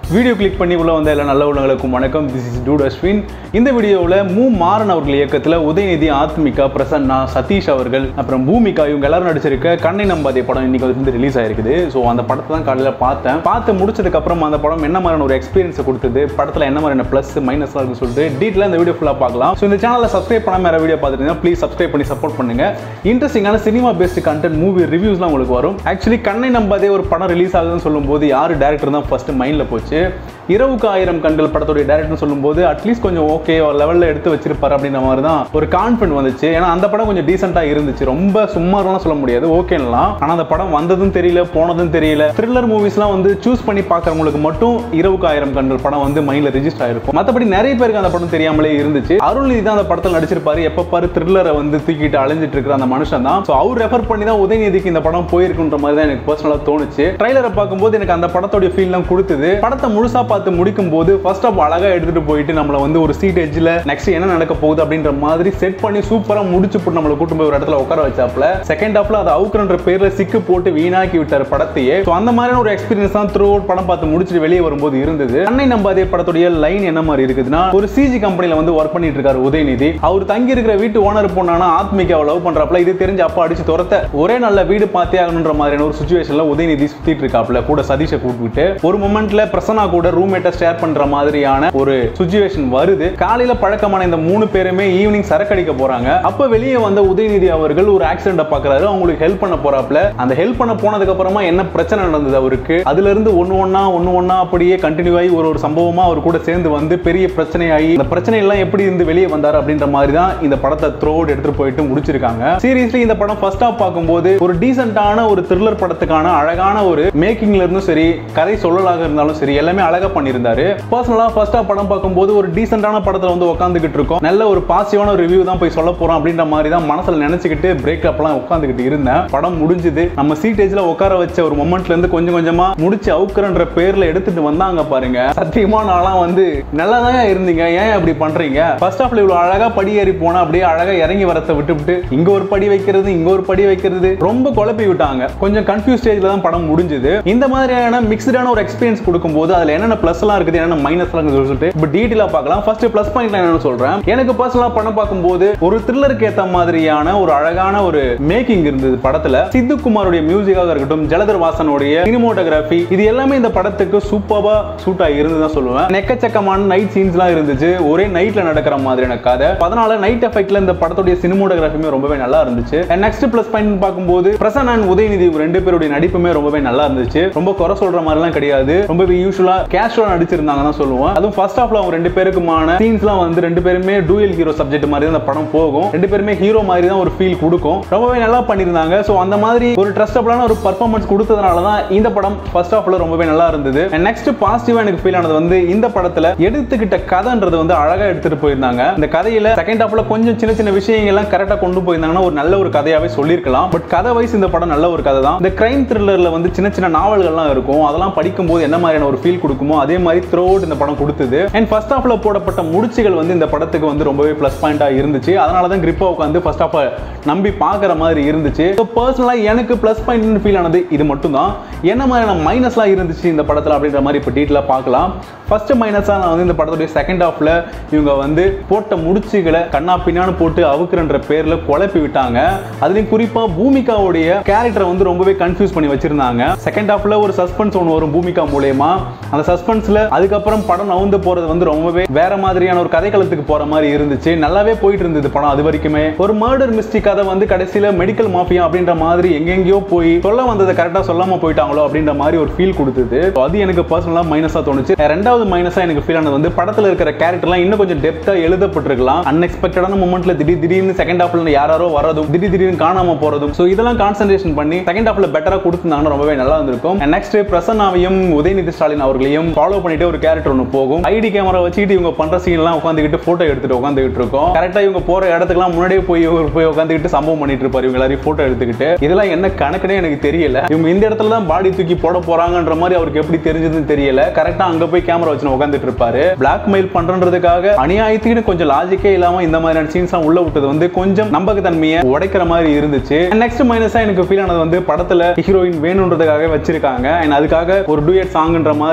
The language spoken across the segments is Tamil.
வீடியோ கிளிக் பண்ணி உள்ள வந்த எல்லா நல்ல உள்ளங்களுக்கும் வணக்கம் திஸ் இஸ் டூட் அஸ்வின் இந்த வீடியோவில் மு மாறன் அவர்கள் இயக்கத்தில் உதயநிதி ஆத்மிகா பிரசன்னா சதீஷ் அவர்கள் அப்புறம் பூமிகா இவங்க எல்லாரும் நடிச்சிருக்க கண்ணை நம்பாதே படம் இன்னைக்கு வந்து ரிலீஸ் ஆயிருக்குது ஸோ அந்த படத்தை தான் காலையில் பார்த்தேன் பார்த்து முடிச்சதுக்கு அப்புறம் அந்த படம் என்ன மாதிரியான ஒரு எக்ஸ்பீரியன்ஸை கொடுத்தது படத்தில் என்ன மாதிரியான ப்ளஸ் மைனஸ் இருக்குன்னு சொல்லிட்டு டீட்டெயிலாக இந்த வீடியோ ஃபுல்லாக பார்க்கலாம் ஸோ இந்த சேனலில் சப்ஸ்கிரைப் பண்ணாம வேறு வீடியோ பார்த்துட்டீங்கன்னா ப்ளீஸ் சப்ஸ்கிரைப் பண்ணி சப்போர்ட் பண்ணுங்க இன்ட்ரெஸ்டிங்கான சினிமா பேஸ்ட் கண்டென்ட் மூவி ரிவ்யூஸ்லாம் உங்களுக்கு வரும் ஆக்சுவலி கண்ணை நம்பாதே ஒரு படம் ரிலீஸ் ஆகுதுன்னு சொல்லும்போது யார் டேரக்டர் தான் ஃபர்ஸ்ட் மைண்டில் போச்சு இரவுக்கு ஆயிரம் கண்கள் படத்துடைய டேரக்டர் சொல்லும்போது அட்லீஸ்ட் கொஞ்சம் ஓகே ஒரு லெவலில் எடுத்து வச்சிருப்பாரு அப்படின்ற மாதிரி தான் ஒரு கான்ஃபிடன்ட் வந்துச்சு ஏன்னா அந்த படம் கொஞ்சம் டீசெண்டாக இருந்துச்சு ரொம்ப சும்மாரெல்லாம் சொல்ல முடியாது ஓகேலாம் ஆனால் அந்த படம் வந்ததும் தெரியல போனதும் தெரியல த்ரில்லர் மூவிஸ்லாம் வந்து சூஸ் பண்ணி பார்க்குறவங்களுக்கு மட்டும் இரவுக்கு ஆயிரம் கண்கள் படம் வந்து மைண்டில் ரிஜிஸ்டர் ஆயிருக்கும் மற்றபடி நிறைய பேருக்கு அந்த படம் தெரியாமலே இருந்துச்சு அருள்நிதி தான் அந்த படத்தில் நடிச்சிருப்பாரு எப்போ பாரு த்ரில்லரை வந்து தூக்கிட்டு அலைஞ்சிட்டு இருக்கிற அந்த மனுஷன் தான் ஸோ அவர் ரெஃபர் பண்ணி தான் உதயநிதிக்கு இந்த படம் போயிருக்குன்ற மாதிரி தான் எனக்கு பர்சனலாக தோணுச்சு ட்ரைலரை பார்க்கும்போது எனக்கு அந்த படத்தோட ஃபீல்லாம் கொடுத்தது படத்தை முழுசா பார்த்து முடிக்கும் போது ஃபர்ஸ்ட் ஆஃப் அழகா எடுத்துட்டு போயிட்டு நம்மள வந்து ஒரு சீட் எட்ஜில் நெக்ஸ்ட் என்ன நடக்க போகுது அப்படின்ற மாதிரி செட் பண்ணி சூப்பரா முடிச்சு போட்டு நம்மளை கூட்டு போய் ஒரு இடத்துல உட்கார வச்சாப்ல செகண்ட் ஹாஃப்ல அதை அவுக்குறன்ற பேர்ல சிக்கு போட்டு வீணாக்கி விட்டார் படத்தையே ஸோ அந்த மாதிரியான ஒரு எக்ஸ்பீரியன்ஸ் தான் த்ரூ அவுட் படம் பார்த்து முடிச்சுட்டு வெளியே வரும்போது இருந்தது அன்னை நம்பாதே படத்துடைய லைன் என்ன மாதிரி இருக்குதுன்னா ஒரு சிஜி கம்பெனில வந்து ஒர்க் பண்ணிட்டு இருக்காரு உதயநிதி அவர் தங்கி இருக்கிற வீட்டு ஓனர் பொண்ணானா ஆத்மிகாவை லவ் பண்றாப்ல இது தெரிஞ்ச அப்பா அடிச்சு துரத்த ஒரே நல்ல வீடு பார்த்தே ஆகணுன்ற மாதிரியான ஒரு சுச்சுவேஷன்ல உதயநிதி சுத்திட்டு இருக்காப்ல கூட சதீஷை கூப்பிட்டு ஒரு மொமெண்ட்ல பிரசன்னா கூட ரூம்மேட்டை ஷேர் பண்ற மாதிரியான ஒரு சுச்சுவேஷன் வருது காலையில பழக்கமான இந்த மூணு பேருமே ஈவினிங் சரக்கடிக்க போறாங்க அப்ப வெளியே வந்த உதயநிதி அவர்கள் ஒரு ஆக்சிடென்ட் பாக்குறாரு அவங்களுக்கு ஹெல்ப் பண்ண போறாப்ல அந்த ஹெல்ப் பண்ண போனதுக்கு அப்புறமா என்ன பிரச்சனை நடந்தது அவருக்கு அதுல இருந்து ஒண்ணு ஒண்ணா ஒண்ணு ஒண்ணா அப்படியே கண்டினியூ ஆகி ஒரு ஒரு சம்பவமா அவர் கூட சேர்ந்து வந்து பெரிய பிரச்சனை ஆகி இந்த பிரச்சனை எல்லாம் எப்படி இருந்து வெளியே வந்தார் அப்படின்ற மாதிரி தான் இந்த படத்தை த்ரோட் எடுத்துட்டு போயிட்டு முடிச்சிருக்காங்க சீரியஸ்லி இந்த படம் ஃபர்ஸ்ட் ஆஃப் பார்க்கும்போது ஒரு டீசென்டான ஒரு த்ரில்லர் படத்துக்கான அழகான ஒரு மேக்கிங்ல இருந்தும் சரி கதை சொல்லலாக இருந்தாலும் சரி எல்லாமே அழகா பண்ணியிருந்தாரு பர்சனலா ஃபர்ஸ்ட் ஆஃப் படம் பார்க்கும்போது ஒரு டீசென்டான படத்துல வந்து உட்காந்துக்கிட்டு இருக்கோம் நல்ல ஒரு பாசிட்டிவான ரிவ்யூ தான் போய் சொல்ல போறோம் அப்படின்ற மாதிரி தான் மனசுல நினைச்சுக்கிட்டு பிரேக் அப்லாம் உட்காந்துக்கிட்டு இருந்தேன் படம் முடிஞ்சுது நம்ம சீட் ஏஜ்ல உட்கார வச்ச ஒரு மொமெண்ட்ல இருந்து கொஞ்சம் கொஞ்சமா முடிச்சு அவுக்குறன்ற பேர்ல எடுத்துட்டு வந்தாங்க பாருங்க சத்தியமா நான்லாம் வந்து நல்லா தான் இருந்தீங்க ஏன் அப்படி பண்றீங்க ஃபர்ஸ்ட் ஆஃப்ல இவ்வளவு அழகா படி ஏறி போனா அப்படியே அழகா இறங்கி வரத்தை விட்டுவிட்டு இங்க ஒரு படி வைக்கிறது இங்க ஒரு படி வைக்கிறது ரொம்ப குழப்பி விட்டாங்க கொஞ்சம் கன்ஃபியூஸ் ஸ்டேஜ்ல தான் படம் முடிஞ்சுது இந்த மாதிரியான மிக்ஸ்டான ஒரு எக்ஸ்பீரியன்ஸ் கொடுக்கும்போது அதுல என்னென்ன ப்ளஸ் எல்லாம் இருக்குது என்னென்ன மைனஸ் எல்லாம் இருக்குதுன்னு சொல்லிட்டு இப்போ டீட்டெயிலா பார்க்கலாம் ஃபர்ஸ்ட் ப்ளஸ் பாயிண்ட் என்னன்னு சொல்றேன் எனக்கு பர்சனலா படம் பார்க்கும்போது ஒரு த்ரில்லருக்கு ஏத்த மாதிரியான ஒரு அழகான ஒரு மேக்கிங் இருந்தது படத்துல சித்து குமாருடைய மியூசிக்காக இருக்கட்டும் ஜலதர் வாசனுடைய சினிமோட்டோகிராஃபி இது எல்லாமே இந்த படத்துக்கு சூப்பரா சூட் ஆகி இருந்து தான் சொல்லுவேன் எக்கச்சக்கமான நைட் சீன்ஸ்லாம் இருந்துச்சு ஒரே நைட்ல நடக்கிற மாதிரியான கதை அதனால நைட் எஃபெக்ட்ல இந்த படத்துடைய சினிமோட்டோகிராஃபியுமே ரொம்பவே நல்லா இருந்துச்சு நெக்ஸ்ட் ப்ளஸ் பாயிண்ட் பார்க்கும்போது பிரசன் அண்ட் உதயநிதி இவங்க ரெண்டு பேருடைய நடிப்புமே ரொம்பவே நல்லா இருந்துச்சு ரொம்ப குறை சொல்ற மாதிரிலாம் கிடையாது ரொம்பவே யூஸ்வலா கேஷுவலா நடிச்சிருந்தாங்க தான் சொல்லுவேன் அதுவும் ஃபர்ஸ்ட் ஹாஃப்ல அவங்க ரெண்டு பேருக்குமான சீன்ஸ்லாம் வந்து ரெண்டு பேருமே டூயல் ஹீரோ சப்ஜெக்ட் மாதிரி தான் அந்த படம் போகும் ரெண்டு பேருமே ஹீரோ மாதிரி தான் ஒரு ஃபீல் கொடுக்கும் ரொம்பவே நல்லா பண்ணியிருந்தாங்க ஸோ அந்த மாதிரி ஒரு ட்ரஸ்டபிளான ஒரு பர்ஃபார்மன்ஸ் கொடுத்ததுனால தான் இந்த படம் ஃபர்ஸ்ட் ஹாஃப்ல ரொம்பவே நல்லா இருந்தது நெக்ஸ்ட் பாசிட்டிவா எனக்கு ஃபீல் ஆனது வந்து இந்த படத்துல எடுத்துக்கிட்ட கதைன்றது வந்து அழகா எடுத்துட்டு போயிருந்தாங்க இந்த கதையில செகண்ட் ஹாஃப்ல கொஞ்சம் சின்ன சின்ன விஷயங்கள்லாம் கரெக்டா கொண்டு போயிருந்தாங்கன்னா ஒரு நல்ல ஒரு கதையாவே சொல்லியிருக்கலாம் பட் கதை வைஸ் இந்த படம் நல்ல ஒரு கதை தான் இந்த கிரைம் த்ரில்லர்ல வந்து சின்ன சின்ன நாவல்கள்லாம் இருக்கும் அதெல்லாம் படிக்கும்போது என்ன மாதிரியான ஒரு ஃபீல் கொடுக்குமோ அதே மாதிரி த்ரோ இந்த படம் கொடுத்தது அண்ட் ஃபர்ஸ்ட் ஹாஃப்ல போடப்பட்ட முடிச்சுகள் வந்து இந்த படத்துக்கு வந்து ரொம்பவே ப்ளஸ் பாயிண்டா இருந்துச்சு அதனால தான் கிரிப்பா உட்காந்து ஃபர்ஸ்ட் ஹாஃப் நம்பி பார்க்குற மாதிரி இருந்துச்சு ஸோ பர்சனலாக எனக்கு ப்ளஸ் பாயிண்ட் ஃபீல் ஆனது இது மட்டும் தான் என்ன மாதிரியான மைனஸ்லாம் இருந்துச்சு இந்த படத்தில் அப்படின்ற மாதிரி இப்போ டீட்டெயிலாக பார்க்கலாம் ஃபர்ஸ்ட் மைனஸாக நான் வந்து இந்த படத்துடைய செகண்ட் ஹாஃப்ல இவங்க வந்து போட்ட முடிச்சுகளை கண்ணா பின்னான்னு போட்டு அவுக்குறன்ற பேர்ல குழப்பி விட்டாங்க அதுலயும் குறிப்பா பூமிகாவுடைய கேரக்டரை வந்து ரொம்பவே கன்ஃபியூஸ் பண்ணி வச்சிருந்தாங்க செகண்ட் ஹாஃப்ல ஒரு சஸ்பென்ஸ் ஒன்று வரும் பூமிகா மூலயமா அந்த சஸ்பென்ஸ்ல அதுக்கப்புறம் படம் நவுந்து போறது வந்து ரொம்பவே வேற மாதிரியான ஒரு கதைக்களத்துக்கு போற மாதிரி இருந்துச்சு நல்லாவே போயிட்டு இருந்தது படம் அது வரைக்குமே ஒரு மர்டர் மிஸ்டி கதை வந்து கடைசியில மெடிக்கல் மாஃபியா அப்படின்ற மாதிரி எங்கெங்கேயோ போய் சொல்ல வந்ததை கரெக்டா சொல்லாம போயிட்டாங்களோ அப்படின்ற மாதிரி ஒரு ஃபீல் கொடுத்தது So அது எனக்கு பர்சனலா மைனஸா தோணுச்சு ரெண்டாவது மைனஸா எனக்கு ஃபீல் ஆனது வந்து படத்துல இருக்கிற கேரக்டர்லாம் இன்னும் கொஞ்சம் டெப்தா எழுதப்பட்டிருக்கலாம் அன்எக்ஸ்பெக்டடான மூமெண்ட்ல திடீர் திடீர்னு செகண்ட் ஹாஃப்ல யாரோ வரதும் திடீர் திடீர்னு காணாம போறதும் ஸோ இதெல்லாம் கான்சென்ட்ரேஷன் பண்ணி செகண்ட் ஹாஃப்ல பெட்டரா கொடுத்துருந்தாங்கன்னா ரொம்பவே நல்லா இருந்திருக்கும் நெக்ஸ்ட் பிரசன்னாவையும் உதயநிதி ஸ்டாலின் அவர்களையும் ஃபாலோ பண்ணிட்டு ஒரு கேரக்டர் ஒன்று போகும் ஐடி கேமரா வச்சுக்கிட்டு இவங்க பண்ற சீன் எல்லாம் உட்காந்துக்கிட்டு போட்டோ எடுத்துட்டு உட்காந்துக்கிட்டு இருக்கோம் கரெக்டா இவங்க போற இடத்துக்குலாம் முன்னாடியே போய் இவர் போய் உட்காந்துக்கிட்டு சம்பவம் பண்ணிட்டு இருப்பாரு இவங்க எல்லாரையும் போட்டோ எடுத்துக்கிட்டு இதெல்லாம் என்ன கணக்குனே எனக்கு தெரியல இவங்க இந்த இடத்துல தான் பாடி தூக்கி போட போறாங்கன்ற மாதிரி அவருக்கு எப்படி தெரிஞ்சதுன்னு தெரியல கரெக்டா அங்க போய் கேமரா வச்சு உட்காந்துட்டு இருப்பாரு பிளாக்மெயில் பண்றதுக்காக அநியாயத்துக்கு கொஞ்சம் லாஜிக்கே இல்லாம இந்த மாதிரியான சீன்ஸ் உள்ள விட்டது வந்து கொஞ்சம் நம்பகத்தன்மையை உடைக்கிற மாதிரி இருந்துச்சு நெக்ஸ்ட் மைனஸா எனக்கு ஃபீல் ஆனது வந்து படத்துல ஹீரோயின் வேணுன்றதுக்காக வச்சிருக்காங்க அண்ட் அதுக்காக ஒரு டூயட் சாங்ன்ற மாதிரி ஒரு மாண்டேஜ்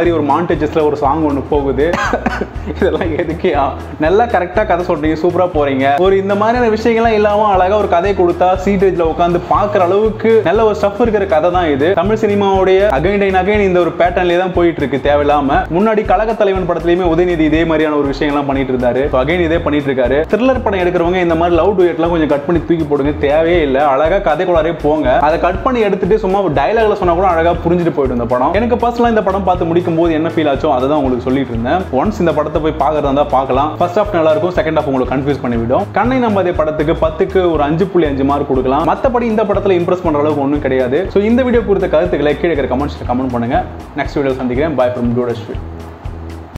மாண்டேஜஸ்ல ஒரு சாங் ஒன்று போகுது இதெல்லாம் எதுக்கு நல்லா கரெக்டாக கதை சொல்றீங்க சூப்பராக போறீங்க ஒரு இந்த மாதிரியான விஷயங்கள்லாம் இல்லாம அழகா ஒரு கதை கொடுத்தா சீட்டேஜ்ல உட்காந்து பார்க்குற அளவுக்கு நல்ல ஒரு ஸ்டஃப் இருக்கிற கதை தான் இது தமிழ் சினிமாவுடைய அகைன் அண்ட் அகைன் இந்த ஒரு பேட்டர்ன்லேயே தான் போயிட்டு இருக்கு தேவையில்லாம முன்னாடி கழக தலைவன் படத்துலயுமே உதயநிதி இதே மாதிரியான ஒரு விஷயங்கள்லாம் பண்ணிட்டு இருந்தாரு அகைன் இதே பண்ணிட்டு இருக்காரு த்ரில்லர் படம் எடுக்கிறவங்க இந்த மாதிரி லவ் டூயட்லாம் கொஞ்சம் கட் பண்ணி தூக்கி போடுங்க தேவையே இல்லை அழகா கதைக்குள்ளாரே போங்க அதை கட் பண்ணி எடுத்துட்டு சும்மா டைலாக்ல சொன்னா கூட அழகா புரிஞ்சுட்டு போயிடும் இந்த படம் எனக்கு பர்சனலாக இந்த படம் பார்த்து முடிக்கும் போது என்ன ஃபீல் ஆச்சோ அதை தான் உங்களுக்கு சொல்லிட்டு இருந்தேன் ஒன்ஸ் இந்த படத்தை போய் பார்க்கறதா இருந்தா பார்க்கலாம் ஃபர்ஸ்ட் ஹாஃப் நல்லா இருக்கும் செகண்ட் ஹாஃப் உங்களுக்கு கன்ஃபியூஸ் பண்ணிவிடும் கண்ணை நம்பாதே படத்துக்கு பத்துக்கு ஒரு அஞ்சு புள்ளி அஞ்சு மார்க் கொடுக்கலாம் மற்றபடி இந்த படத்தில் இம்ப்ரெஸ் பண்ற அளவுக்கு ஒன்றும் கிடையாது ஸோ இந்த வீடியோ குறித்த கருத்துக்களை கீழே இருக்கிற கமெண்ட்ஸ்ல கமெண்ட் பண்ணுங்க நெக்ஸ்ட் வீடியோ சந்திக்கிறேன் பாய் ஃப்ரம் டூடஸ்ட்ரி